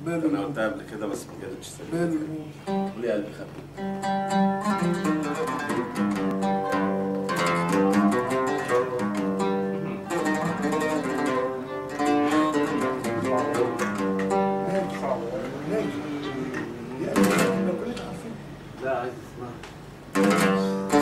باله انا قلتها قبل كده بس ما جاتش سليمة. باله الموت قولي يا قلبي خبي ناجي ناجي يا قلبي لو كلنا عارفين لا عايز اسمعها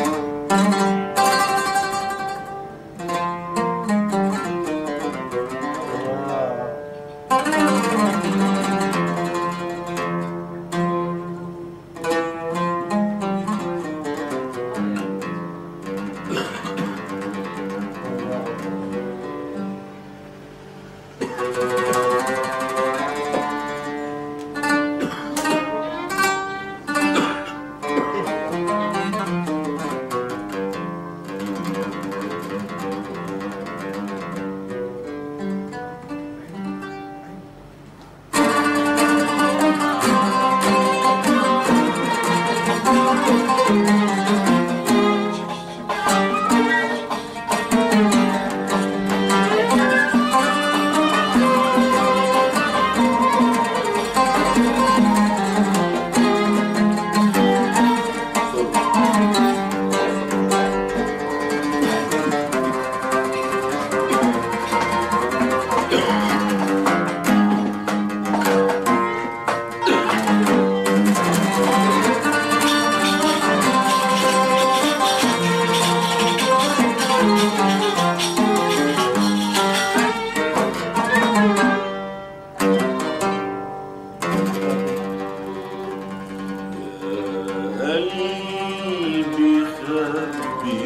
قلبي خبي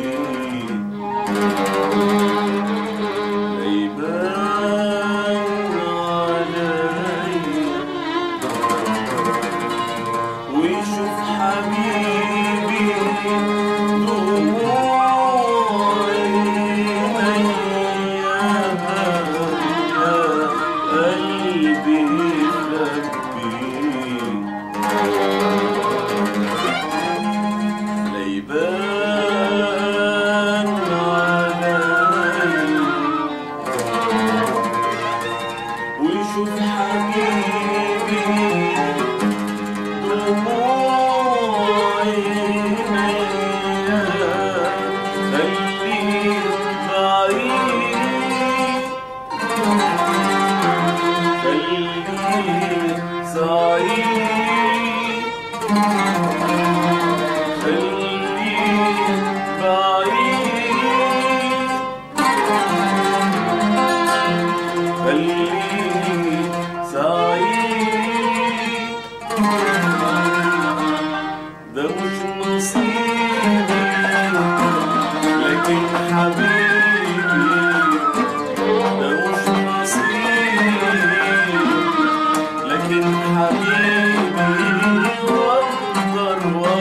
يبان عليا ويشوف حبيبي دموعي أيامها قلبي خبي ليبان علي ويشوف حبيبي دموعي عينيا خليه بعيد خليه سعيد خليه بعيد خليه سعيد ده مش نصيبي لكن حبيبي ده مش نصيبي لكن حبيبي واقدر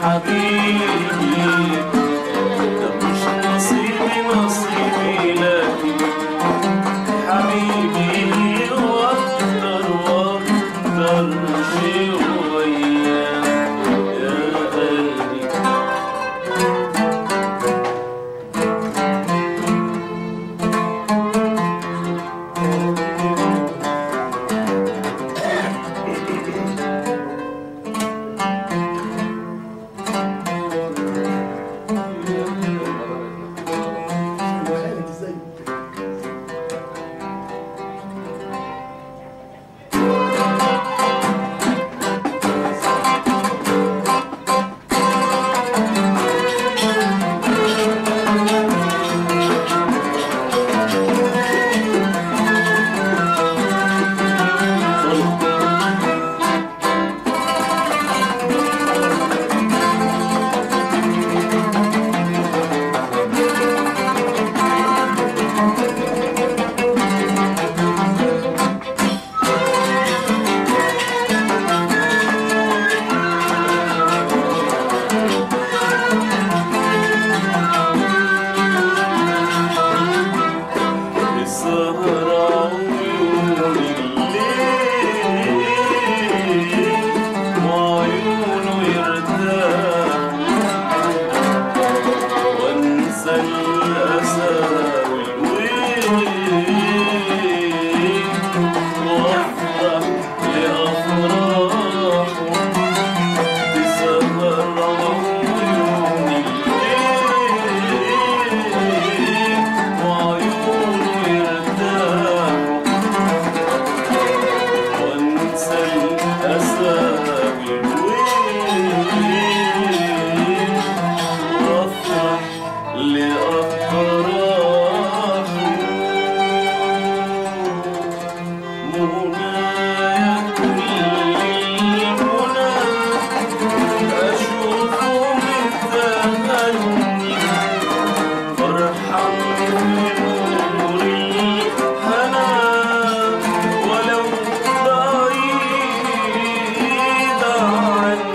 حبيبي ده مش نصيبي نصيبي لكن حبيبي واكتر واكتر شوية يا قلبي خالد ازاي السهرة عيون الليل وعيونه يرتاح وانسى الأسى والويل وافرح لأفراحه تسهر عيون الليل وعيونه يرتاح وانسى الأسى والويل وافرح لأفراحه منايا كل المنى أشوفه بالتمني فرحان بنور الهنا ولو بعيد عني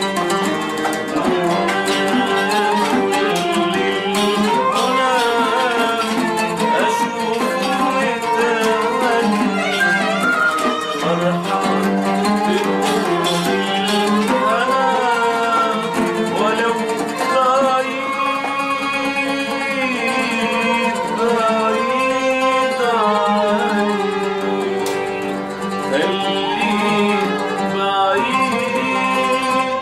بعيد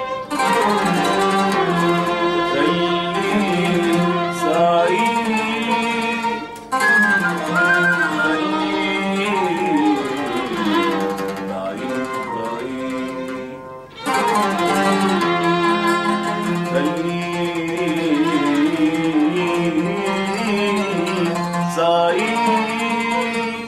خليني سعيد بعيد بعيد خليني سعيد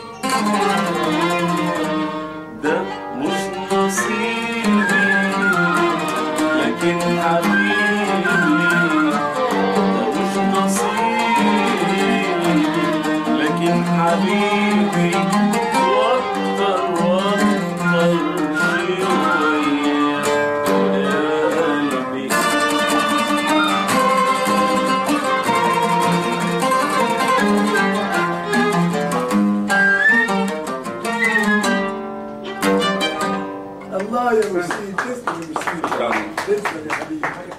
ده مش نصيبي لكن حبيبي ده مش نصيبي لكن حبيبي واكتر واكتر شوية يا قلبي الله يا مرسي تسلم يا مرسي شكراً. تسلم يا حبيبي